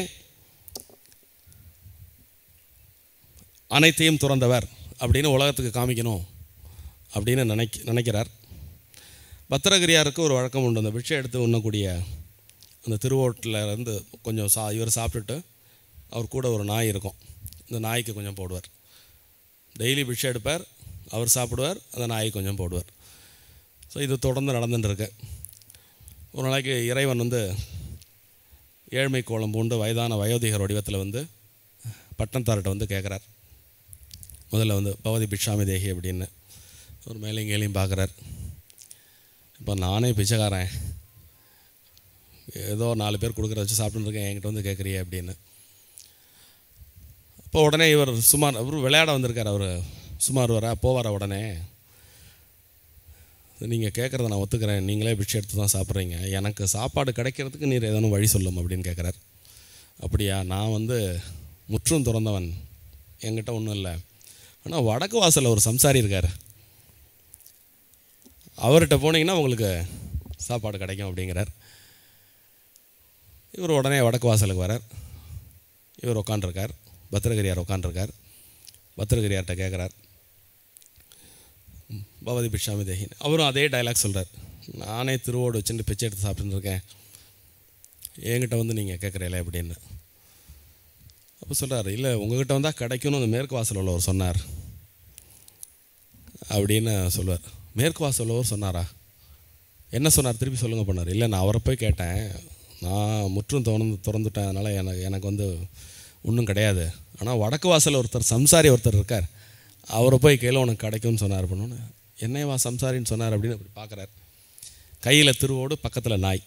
அனைத்தையும் துறந்தவர் அப்படின்னு உலகத்துக்கு காமிக்கணும் அப்படின்னு நினைக்க நினைக்கிறார் பத்திரகிரியாருக்கு ஒரு வழக்கம் உண்டு அந்த பிட்சை எடுத்து உண்ணக்கூடிய அந்த திருவோட்டில் இருந்து கொஞ்சம் சா இவர் சாப்பிட்டுட்டு அவர் கூட ஒரு நாய் இருக்கும் இந்த நாய்க்கு கொஞ்சம் போடுவார் டெய்லி பிட்சை எடுப்பார் அவர் சாப்பிடுவார் அந்த நாய்க்கு கொஞ்சம் போடுவார் ஸோ இது தொடர்ந்து நடந்துட்டு இருக்கு ஒரு நாளைக்கு இறைவன் வந்து ஏழ்மை கோலம் பூண்டு வயதான வயோதிகர் வடிவத்தில் வந்து பட்டணத்தார்கிட்ட வந்து கேட்குறார் முதல்ல வந்து பவதி பிக்ஷாமி தேகி அப்படின்னு ஒரு மேலையும் கீழையும் பார்க்குறார் இப்போ நானே பிச்சைக்காரன் ஏதோ நாலு பேர் கொடுக்குற வச்சு சாப்பிட்டுன்னு இருக்கேன் என்கிட்ட வந்து கேட்குறியே அப்படின்னு அப்போ உடனே இவர் சுமார் அவர் விளையாட வந்திருக்கார் அவர் சுமார் வரா போவாரா உடனே நீங்கள் கேட்குறத நான் ஒத்துக்கிறேன் நீங்களே பிச்சை எடுத்து தான் சாப்பிட்றீங்க எனக்கு சாப்பாடு கிடைக்கிறதுக்கு நீர் ஏதேனும் வழி சொல்லும் அப்படின்னு கேட்குறார் அப்படியா நான் வந்து முற்றும் துறந்தவன் என்கிட்ட ஒன்றும் இல்லை ஆனால் வடக்கு வாசலில் ஒரு சம்சாரி இருக்கார் அவர்கிட்ட போனீங்கன்னா உங்களுக்கு சாப்பாடு கிடைக்கும் அப்படிங்கிறார் இவர் உடனே வடக்கு வாசலுக்கு வரார் இவர் உட்காண்டிருக்கார் பத்திரகிரியார் உட்காண்டிருக்கார் பத்திரகிரியார்கிட்ட கேட்குறார் பவதி பிக்ஷாமி தேகின் அவரும் அதே டைலாக் சொல்கிறார் நானே திருவோடு வச்சுட்டு பிச்சை எடுத்து சாப்பிட்டுன்னு இருக்கேன் என்கிட்ட வந்து நீங்கள் கேட்குறீங்களே அப்படின்னு அப்போ சொல்கிறார் இல்லை உங்ககிட்ட வந்தால் கிடைக்கும்னு அந்த மேற்கு வாசல் உள்ளவர் சொன்னார் அப்படின்னு சொல்லுவார் மேற்கு வாசல் உள்ளவர் சொன்னாரா என்ன சொன்னார் திருப்பி சொல்லுங்க பண்ணார் இல்லை நான் அவரை போய் கேட்டேன் நான் முற்றும் திறந்து திறந்துட்டேன் அதனால் எனக்கு எனக்கு வந்து ஒன்றும் கிடையாது ஆனால் வடக்கு வாசல் ஒருத்தர் சம்சாரி ஒருத்தர் இருக்கார் அவரை போய் கையில் உனக்கு கிடைக்கும்னு சொன்னார் பண்ணோன்னு என்னையவா சம்சாரின்னு சொன்னார் அப்படின்னு அப்படி பார்க்குறார் கையில் திருவோடு பக்கத்தில் நாய்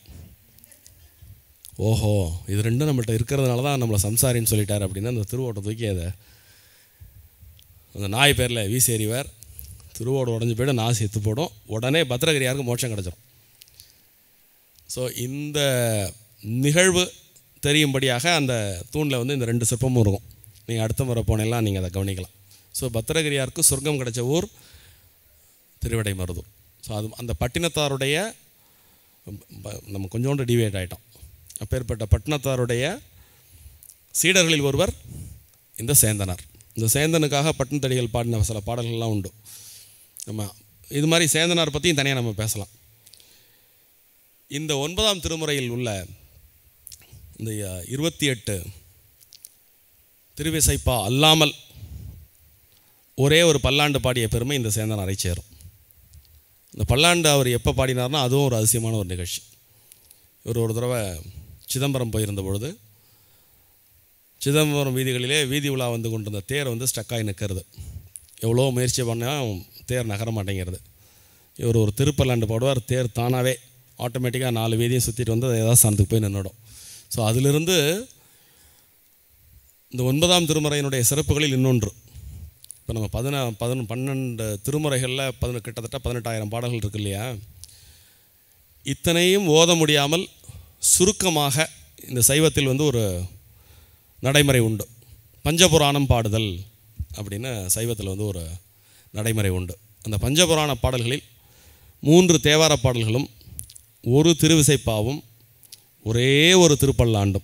ஓஹோ இது ரெண்டும் நம்மள்ட்ட இருக்கிறதுனால தான் நம்மளை சம்சாரின்னு சொல்லிட்டார் அப்படின்னு அந்த திருவோட்டை தூக்கி அதை அந்த நாய் பேரில் வீசி எறிவார் திருவோடு உடஞ்சி போய்டும் நாய் செத்து போடும் உடனே பத்ரகிரியாருக்கு மோட்சம் கிடச்சிரும் ஸோ இந்த நிகழ்வு தெரியும்படியாக அந்த தூணில் வந்து இந்த ரெண்டு சிற்பமும் இருக்கும் நீங்கள் அடுத்த முறை போனெல்லாம் நீங்கள் அதை கவனிக்கலாம் ஸோ பத்திரகிரியாருக்கு சொர்க்கம் கிடைச்ச ஊர் திருவிடை மருதூர் ஸோ அது அந்த பட்டினத்தாருடைய ப- நம்ம கொஞ்சோண்டு டிவேட் ஆகிட்டோம் அப்பேற்பட்ட பட்டினத்தாருடைய சீடர்களில் ஒருவர் இந்த சேந்தனார் இந்த சேந்தனுக்காக பட்டினத்தடிகள் பாடின சில பாடல்கள்லாம் உண்டு நம்ம இது மாதிரி சேந்தனார் பற்றியும் தனியாக நம்ம பேசலாம் இந்த ஒன்பதாம் திருமுறையில் உள்ள இந்த இருபத்தி எட்டு திருவிசைப்பா அல்லாமல் ஒரே ஒரு பல்லாண்டு பாடிய பெருமை இந்த சேந்தனாரை சேரும் இந்த பல்லாண்டு அவர் எப்போ பாடினார்னா அதுவும் ஒரு அதிசயமான ஒரு நிகழ்ச்சி இவர் ஒரு தடவை சிதம்பரம் போயிருந்த பொழுது சிதம்பரம் வீதிகளிலே வீதி உலா வந்து கொண்டிருந்த தேர் வந்து ஸ்டக்காகி நிற்கிறது எவ்வளோ முயற்சி பண்ணால் தேர் நகர மாட்டேங்கிறது இவர் ஒரு திருப்பல்லாண்டு பாடுவார் தேர் தானாகவே ஆட்டோமேட்டிக்காக நாலு வீதியும் சுற்றிட்டு வந்து அது ஏதாவது ஸ்தானத்துக்கு போய் நின்றுடும் ஸோ அதிலிருந்து இந்த ஒன்பதாம் திருமுறையினுடைய சிறப்புகளில் இன்னொன்று இப்போ நம்ம பதினா பதினொன்று பன்னெண்டு திருமுறைகளில் பதின கிட்டத்தட்ட பதினெட்டாயிரம் பாடல்கள் இருக்கு இல்லையா இத்தனையும் ஓத முடியாமல் சுருக்கமாக இந்த சைவத்தில் வந்து ஒரு நடைமுறை உண்டு பஞ்சபுராணம் பாடுதல் அப்படின்னு சைவத்தில் வந்து ஒரு நடைமுறை உண்டு அந்த பஞ்சபுராண பாடல்களில் மூன்று தேவார பாடல்களும் ஒரு திருவிசைப்பாவும் ஒரே ஒரு திருப்பல்லாண்டும்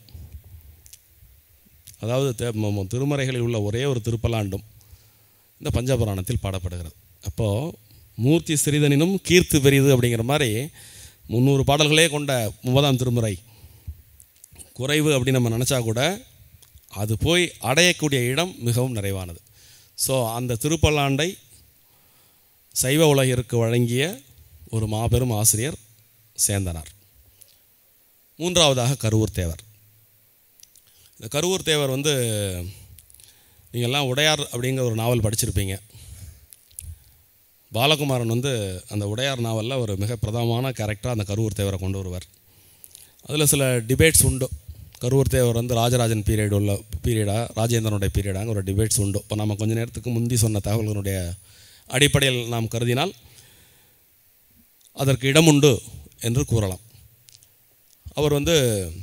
அதாவது தே- ம- ம- திருமறைகளில் உள்ள ஒரே ஒரு திருப்பல்லாண்டும் இந்த பஞ்சபுராணத்தில் பாடப்படுகிறது அப்போது மூர்த்தி சிறிதனினும் கீர்த்து பெரிது அப்படிங்கிற மாதிரி முந்நூறு பாடல்களே கொண்ட ஒன்பதாம் திருமுறை குறைவு அப்படின்னு நம்ம நினச்சா கூட அது போய் அடையக்கூடிய இடம் மிகவும் நிறைவானது ஸோ அந்த திருப்பல்லாண்டை சைவ உலகிற்கு வழங்கிய ஒரு மாபெரும் ஆசிரியர் சேந்தனார் மூன்றாவதாக கருவூர் தேவர் இந்த கருவூர் தேவர் வந்து நீங்கள்லாம் உடையார் அப்படிங்கிற ஒரு நாவல் படிச்சிருப்பீங்க பாலகுமாரன் வந்து அந்த உடையார் நாவலில் ஒரு மிக பிரதானமான கேரக்டராக அந்த கருவூர் தேவரை கொண்டு வருவார் அதில் சில டிபேட்ஸ் உண்டு கருவூர் தேவர் வந்து ராஜராஜன் பீரியட் உள்ள பீரியடா ராஜேந்திரனுடைய பீரியடாங்க ஒரு டிபேட்ஸ் உண்டு இப்போ நம்ம கொஞ்ச நேரத்துக்கு முந்தி சொன்ன தகவல்களுடைய அடிப்படையில் நாம் கருதினால் அதற்கு இடம் உண்டு என்று கூறலாம் அவர் வந்து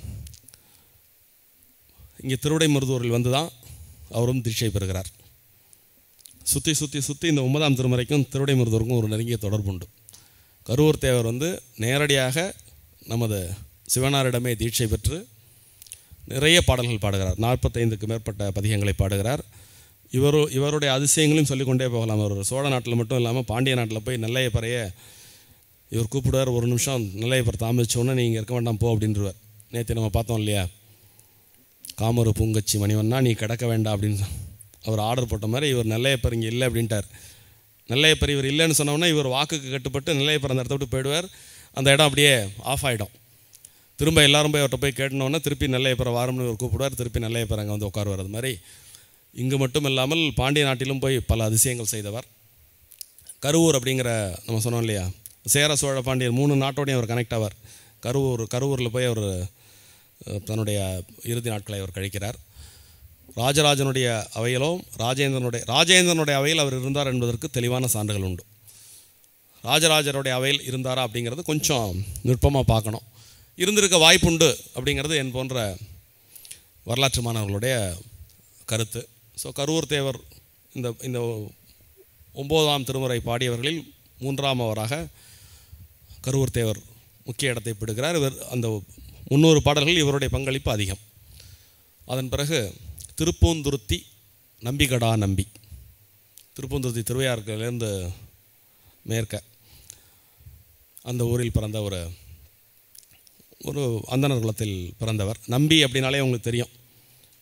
இங்கே திருவிடைமருதூரில் வந்து தான் அவரும் தீட்சை பெறுகிறார் சுற்றி சுற்றி சுற்றி இந்த ஒன்பதாம் திருமுறைக்கும் திருவிடைமருதூருக்கும் ஒரு நெருங்கிய தொடர்பு உண்டு கரூர் தேவர் வந்து நேரடியாக நமது சிவனாரிடமே தீட்சை பெற்று நிறைய பாடல்கள் பாடுகிறார் நாற்பத்தைந்துக்கு மேற்பட்ட பதிகங்களை பாடுகிறார் இவர் இவருடைய அதிசயங்களையும் சொல்லிக்கொண்டே போகலாம் அவர் சோழ நாட்டில் மட்டும் இல்லாமல் பாண்டிய நாட்டில் போய் நெல்லையப்பறைய இவர் கூப்பிடுவார் ஒரு நிமிஷம் நெல்லையப்பர் தாமதிச்சோன்னே நீங்கள் இருக்க வேண்டாம் போ அப்படின்றவர் நேற்று நம்ம பார்த்தோம் இல்லையா காமரு பூங்கச்சி மணிவண்ணா நீ கிடக்க வேண்டாம் அப்படின்னு அவர் ஆர்டர் போட்ட மாதிரி இவர் நெல்லையப்பர் இங்கே இல்லை அப்படின்ட்டார் நெல்லையப்பர் இவர் இல்லைன்னு சொன்னோன்னே இவர் வாக்குக்கு கட்டுப்பட்டு நெல்லையப்பர் அந்த இடத்த விட்டு போயிடுவார் அந்த இடம் அப்படியே ஆஃப் ஆகிடும் திரும்ப எல்லாரும் போய் அவர்கிட்ட போய் கேட்டனோன்னே திருப்பி நெல்லையப்பரை வாரம்னு இவர் கூப்பிடுவார் திருப்பி நெல்லையப்பர் அங்கே வந்து உட்காருவார் அது மாதிரி இங்கு மட்டும் இல்லாமல் பாண்டிய நாட்டிலும் போய் பல அதிசயங்கள் செய்தவர் கருவூர் அப்படிங்கிற நம்ம சொன்னோம் இல்லையா சேர சோழ பாண்டியர் மூணு நாட்டோடையும் அவர் கனெக்ட் ஆவார் கருவூர் கருவூரில் போய் அவர் அஹ், தன்னுடைய இறுதி நாட்களை அவர் கழிக்கிறார் ராஜராஜனுடைய அவையிலோ ராஜேந்திரனுடைய ராஜேந்திரனுடைய அவையில் அவர் இருந்தார் என்பதற்கு தெளிவான சான்றுகள் உண்டு ராஜராஜருடைய அவையில் இருந்தாரா அப்படிங்கிறது கொஞ்சம் நுட்பமாக பார்க்கணும் இருந்திருக்க வாய்ப்புண்டு அப்படிங்கிறது என் போன்ற வரலாற்று மாணவர்களுடைய கருத்து ஸோ கரூர் தேவர் இந்த இந்த ஒம்போதாம் திருமுறை பாடியவர்களில் மூன்றாம் அவராக கரூர் தேவர் முக்கிய இடத்தை பிடிக்கிறார் இவர் அந்த முந்நூறு பாடல்களில் இவருடைய பங்களிப்பு அதிகம் அதன் பிறகு திருப்பூந்துருத்தி நம்பிக்கடா நம்பி திருப்பூந்துருத்தி திருவையாறுலேருந்து மேற்க அந்த ஊரில் பிறந்த ஒரு ஒரு அந்தனர் குலத்தில் பிறந்தவர் நம்பி அப்படின்னாலே உங்களுக்கு தெரியும்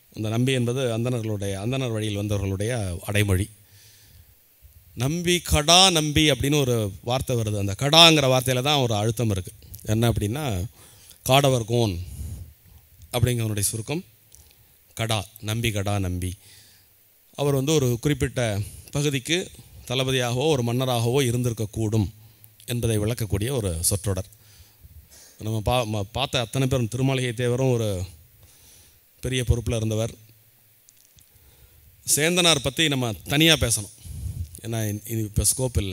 அந்த நம்பி என்பது அந்தணர்களுடைய அந்தணர் வழியில் வந்தவர்களுடைய அடைமொழி நம்பி கடா நம்பி அப்படின்னு ஒரு வார்த்தை வருது அந்த கடாங்கிற வார்த்தையில் தான் ஒரு அழுத்தம் இருக்குது என்ன அப்படின்னா காடவர் கோன் அப்படிங்கிறவனுடைய சுருக்கம் கடா நம்பி கடா நம்பி அவர் வந்து ஒரு குறிப்பிட்ட பகுதிக்கு தளபதியாகவோ ஒரு மன்னராகவோ இருந்திருக்கக்கூடும் என்பதை விளக்கக்கூடிய ஒரு சொற்றொடர் நம்ம பா ம- பார்த்த அத்தனை பேரும் திருமாளிகை தேவரும் ஒரு பெரிய பொறுப்பில் இருந்தவர் சேந்தனார் பற்றி நம்ம தனியாக பேசணும் ஏன்னா இ- இது இப்போ ஸ்கோப் இல்லை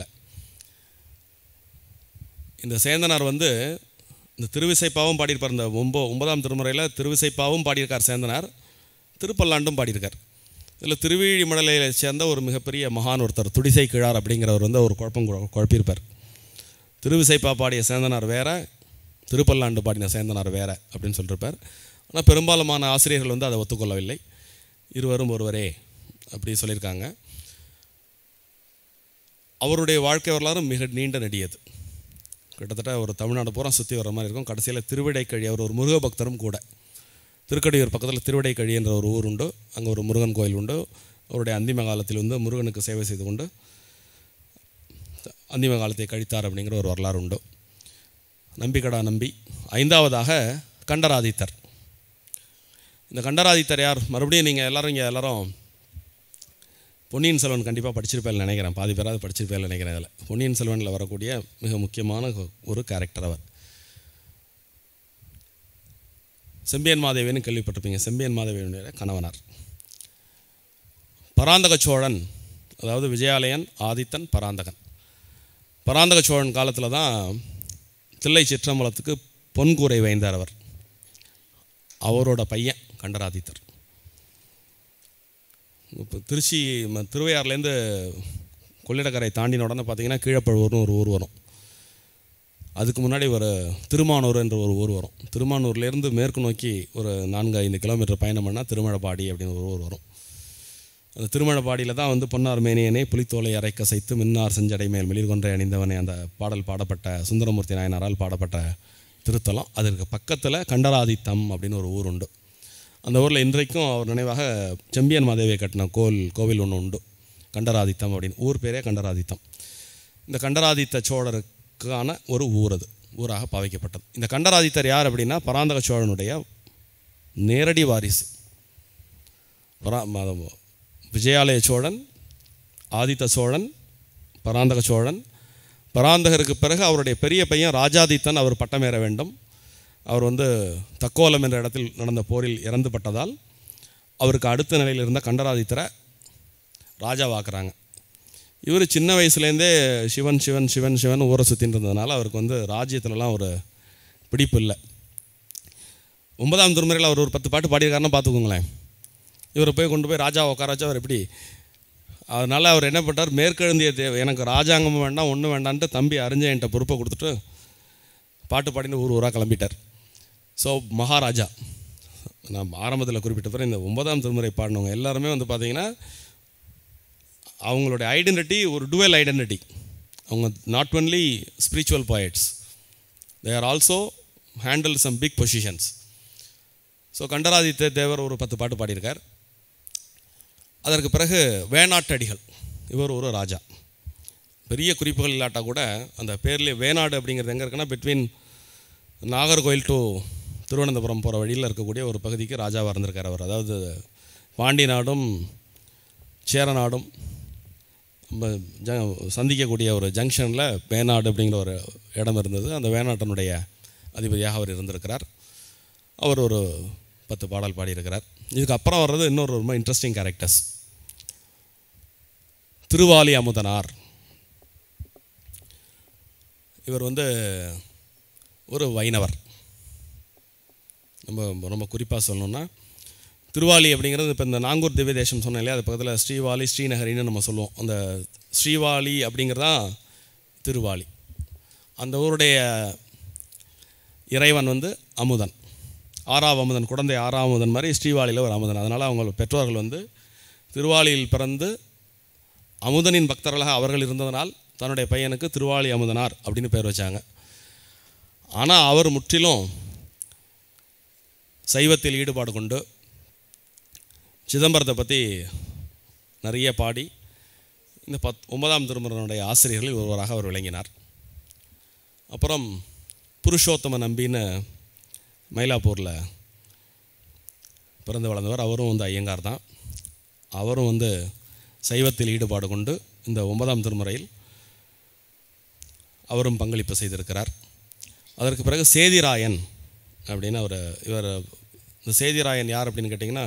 இந்த சேந்தனார் வந்து இந்த திருவிசைப்பாவும் பாடியிருப்பார் இந்த ஒம்போ ஒன்பதாம் திருமுறையில் திருவிசைப்பாவும் பாடியிருக்கார் சேந்தனார் திருப்பல்லாண்டும் பாடியிருக்கார் இதில் திருவிழிமடலையை சேர்ந்த ஒரு மிகப்பெரிய மகான் ஒருத்தர் துடிசை கிழார் அப்படிங்கிறவர் வந்து ஒரு குழப்பம் குழ- குழப்பியிருப்பார் திருவிசைப்பா பாடிய சேந்தனார் வேற திருப்பல்லாண்டு பாடின சேந்தனார் வேற அப்படின்னு சொல்லியிருப்பார் ஆனால் பெரும்பாலுமான ஆசிரியர்கள் வந்து அதை ஒத்துக்கொள்ளவில்லை இருவரும் ஒருவரே அப்படி சொல்லியிருக்காங்க அவருடைய வாழ்க்கை வரலாறு மிக நீண்ட நெடியது கிட்டத்தட்ட ஒரு தமிழ்நாடு பூரா சுற்றி வர மாதிரி இருக்கும் கடைசியில் திருவிடைக்கழி அவர் ஒரு முருக பக்தரும் கூட திருக்கடியூர் பக்கத்தில் திருவிடைக்கழி என்ற ஒரு ஊர் உண்டு அங்கே ஒரு முருகன் கோயில் உண்டு அவருடைய அந்திம காலத்தில் வந்து முருகனுக்கு சேவை செய்து கொண்டு அந்திம காலத்தை கழித்தார் அப்படிங்கிற ஒரு வரலாறு உண்டு நம்பிக்கடா நம்பி ஐந்தாவதாக கண்டராதித்தர் இந்த கண்டராதித்தர் யார் மறுபடியும் நீங்கள் எல்லாரும் இங்கே எல்லாரும் பொன்னியின் செல்வன் கண்டிப்பாக படிச்சிருப்பேன்னு நினைக்கிறேன் பாதி பேராது படிச்சிருப்பேன்னு நினைக்கிறேன் அதில் பொன்னியின் செல்வனில் வரக்கூடிய மிக முக்கியமான ஒரு கேரக்டர் அவர் செம்பியன் மாதேவின்னு கேள்விப்பட்டிருப்பீங்க செம்பியன் மாதேவியினுடைய கணவனார் பராந்தக சோழன் அதாவது விஜயாலயன் ஆதித்தன் பராந்தகன் பராந்தக சோழன் காலத்தில் தான் தில்லை சிற்றம்பலத்துக்கு பொன்கூரை வைந்தார் அவர் அவரோட பையன் கண்டராதித்தர் இப்போ திருச்சி ம- திருவையாறுலேருந்து கொள்ளிடக்கரை தாண்டின உடனே பார்த்தீங்கன்னா கீழப்பழுவூர்னு ஒரு ஊர் வரும் அதுக்கு முன்னாடி ஒரு திருமானூர் என்ற ஒரு ஊர் வரும் திருமானூர்லேருந்து மேற்கு நோக்கி ஒரு நான்கு ஐந்து கிலோமீட்டர் பயணம் பண்ணால் திருமழபாடி அப்படின்னு ஒரு ஊர் வரும் அந்த திருமழபாடியில் தான் வந்து பொன்னார் மேனியனை புலித்தோலை அரைக்க சைத்து மின்னார் செஞ்சடை மேல் மிளிர்கொன்றை அணிந்தவனே அந்த பாடல் பாடப்பட்ட சுந்தரமூர்த்தி நாயனாரால் பாடப்பட்ட திருத்தலம் அதற்கு பக்கத்தில் கண்டராதித்தம் அப்படின்னு ஒரு ஊர் உண்டு அந்த ஊரில் இன்றைக்கும் அவர் நினைவாக செம்பியன் மாதேவியை கட்டின கோவில் கோவில் ஒன்று உண்டு கண்டராதித்தம் அப்படின்னு ஊர் பேரே கண்டராதித்தம் இந்த கண்டராதித்த சோழருக்கான ஒரு ஊர் அது ஊராக பாவிக்கப்பட்டது இந்த கண்டராதித்தர் யார் அப்படின்னா பராந்தக சோழனுடைய நேரடி வாரிசு பரா ம- விஜயாலய சோழன் ஆதித்த சோழன் பராந்தக சோழன் பராந்தகருக்கு பிறகு அவருடைய பெரிய பையன் ராஜாதித்தன் அவர் பட்டமேற வேண்டும் அவர் வந்து தக்கோலம் என்ற இடத்தில் நடந்த போரில் இறந்து பட்டதால் அவருக்கு அடுத்த நிலையில் இருந்த கண்டராதித்தரை ராஜாவாக்குறாங்க இவர் சின்ன வயசுலேருந்தே சிவன் சிவன் சிவன் சிவன் ஊரை சுற்றின்னு இருந்ததுனால அவருக்கு வந்து ராஜ்யத்துலலாம் ஒரு பிடிப்பு இல்லை ஒன்பதாம் திருமுறையில் அவர் ஒரு பத்து பாட்டு பாடியிருக்காருன்னு பார்த்துக்கோங்களேன் இவரை போய் கொண்டு போய் ராஜா உட்கார வச்சு அவர் எப்படி அதனால் அவர் என்ன பண்ணார் மேற்கெழுந்திய தேவை எனக்கு ராஜாங்கமும் வேண்டாம் ஒன்றும் வேண்டான்ட்டு தம்பி அறிஞ்ச என்கிட்ட பொறுப்பை கொடுத்துட்டு பாட்டு பாடின்னு ஊர் ஊராக கிளம்பிட்டார் ஸோ மகாராஜா நான் ஆரம்பத்தில் குறிப்பிட்ட பிறகு இந்த ஒன்பதாம் திருமுறை பாடினவங்க எல்லாருமே வந்து பார்த்தீங்கன்னா அவங்களுடைய ஐடென்டிட்டி ஒரு டுவெல் ஐடென்டிட்டி அவங்க not only spiritual poets they are also handle some big positions so Kandaraditya Devar ஒரு பத்து பாட்டு பாடியிருக்கார் அதற்கு பிறகு வேணாட்டடிகள் இவர் ஒரு ராஜா பெரிய குறிப்புகள் இல்லாட்டா கூட அந்த பேர்லேயே வேணாடு அப்படிங்கிறது எங்கே இருக்குன்னா பிட்வீன் நாகர்கோயில் டு திருவனந்தபுரம் போகிற வழியில் இருக்கக்கூடிய ஒரு பகுதிக்கு ராஜாவாக இருந்திருக்கார் அவர் அதாவது பாண்டி நாடும் சேர நாடும் நம்ம ஜ சந்திக்கக்கூடிய ஒரு ஜங்ஷனில் வேணாடு அப்படிங்கிற ஒரு இடம் இருந்தது அந்த வேணாட்டனுடைய அதிபதியாக அவர் இருந்திருக்கிறார் அவர் ஒரு பத்து பாடல் பாடியிருக்கிறார் இதுக்கு அப்புறம் வர்றது இன்னொரு ரொம்ப இன்ட்ரெஸ்டிங் கேரக்டர்ஸ் திருவாலி அமுதனார் இவர் வந்து ஒரு வைணவர் நம்ம ரொம்ப குறிப்பாக சொல்லணும்னா திருவாலி அப்படிங்கிறது இப்போ இந்த நாங்கூர் திவ்ய தேசம் சொன்னேன் இல்லையா அது பக்கத்தில் ஸ்ரீவாலி ஸ்ரீநகரின்னு நம்ம சொல்லுவோம் அந்த ஸ்ரீவாலி அப்படிங்கிறதான் திருவாலி அந்த ஊருடைய இறைவன் வந்து அமுதன் ஆறாம் அமுதன் குழந்தை ஆறாம் அமுதன் மாதிரி ஸ்ரீவாலியில் ஒரு அமுதன் அதனால் அவங்க பெற்றோர்கள் வந்து திருவாலியில் பிறந்து அமுதனின் பக்தர்களாக அவர்கள் இருந்ததனால் தன்னுடைய பையனுக்கு திருவாலி அமுதனார் அப்படின்னு பேர் வச்சாங்க ஆனால் அவர் முற்றிலும் சைவத்தில் ஈடுபாடு கொண்டு சிதம்பரத்தை பற்றி நிறைய பாடி இந்த பத் ஒன்பதாம் திருமுறையினுடைய ஆசிரியர்களில் ஒருவராக அவர் விளங்கினார் அப்புறம் புருஷோத்தம நம்பின்னு மயிலாப்பூரில் பிறந்து வளர்ந்தவர் அவரும் வந்து ஐயங்கார் தான் அவரும் வந்து சைவத்தில் ஈடுபாடு கொண்டு இந்த ஒன்பதாம் திருமுறையில் அவரும் பங்களிப்பு செய்திருக்கிறார் அதற்கு பிறகு சேதிராயன் அப்படின்னு அவர் இவர் இந்த சேதிராயன் யார் அப்படின்னு கேட்டிங்கன்னா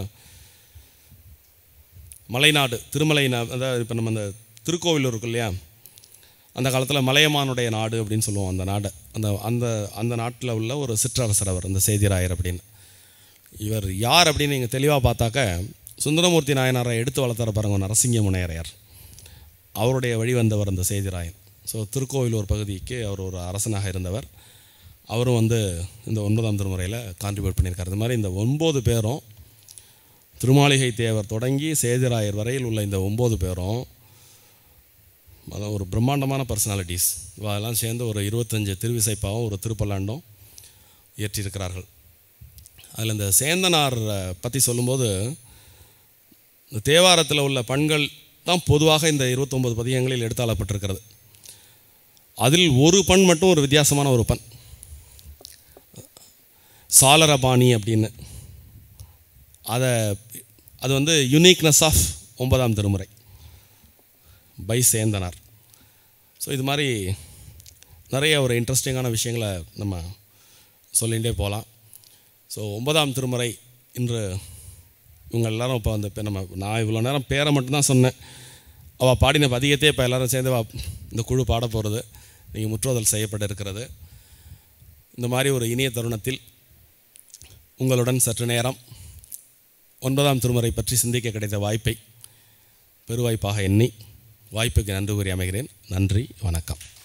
மலைநாடு திருமலை நா அதாவது இப்போ நம்ம அந்த திருக்கோவிலூர் இருக்கு இல்லையா அந்த காலத்தில் மலையமானுடைய நாடு அப்படின்னு சொல்லுவோம் அந்த நாடை அந்த அந்த அந்த நாட்டில் உள்ள ஒரு சிற்றரசர் அவர் இந்த சேதிராயர் அப்படின்னு இவர் யார் அப்படின்னு நீங்கள் தெளிவாக பார்த்தாக்க சுந்தரமூர்த்தி நாயனாரை எடுத்து வளர்த்துற பாருங்க நரசிங்க முனையரையர் அவருடைய வழி வந்தவர் அந்த சேதிராயன் ஸோ திருக்கோவிலூர் பகுதிக்கு அவர் ஒரு அரசனாக இருந்தவர் அவரும் வந்து இந்த ஒன்பதாம் திருமுறையில் கான்ட்ரிபியூட் பண்ணியிருக்காரு இந்த மாதிரி இந்த ஒன்பது பேரும் திருமாளிகை தேவர் தொடங்கி சேதிராயர் வரையில் உள்ள இந்த ஒம்பது பேரும் அதான் ஒரு பிரம்மாண்டமான பர்சனாலிட்டிஸ் அதெல்லாம் சேர்ந்து ஒரு இருபத்தஞ்சு திருவிசைப்பாவும் ஒரு திருப்பல்லாண்டும் இயற்றியிருக்கிறார்கள் அதில் இந்த சேந்தனார் பற்றி சொல்லும்போது இந்த தேவாரத்தில் உள்ள பண்கள் தான் பொதுவாக இந்த இருபத்தொம்பது பதிகங்களில் எடுத்தாளப்பட்டிருக்கிறது அதில் ஒரு பண் மட்டும் ஒரு வித்தியாசமான ஒரு பண் சாலரபாணி அப்படின்னு அதை அது வந்து யுனிக்னஸ் ஆஃப் ஒன்பதாம் திருமுறை பை சேந்தனார் ஸோ இது மாதிரி நிறைய ஒரு இன்ட்ரெஸ்டிங்கான விஷயங்களை நம்ம சொல்லிகிட்டே போகலாம் ஸோ ஒன்பதாம் திருமுறை இன்று இவங்க எல்லாரும் இப்போ வந்து இப்போ நம்ம நான் இவ்வளோ நேரம் பேரை மட்டும்தான் சொன்னேன் அவள் பாடின பதிகத்தையே இப்போ எல்லாரும் சேர்ந்து வா இந்த குழு பாட போகிறது நீங்கள் முற்றுவதல் செய்யப்பட்டு இருக்கிறது இந்த மாதிரி ஒரு இனிய தருணத்தில் உங்களுடன் சற்று நேரம் ஒன்பதாம் திருமுறை பற்றி சிந்திக்க கிடைத்த வாய்ப்பை பெருவாய்ப்பாக எண்ணி வாய்ப்புக்கு நன்றி கூறி அமைகிறேன் நன்றி வணக்கம்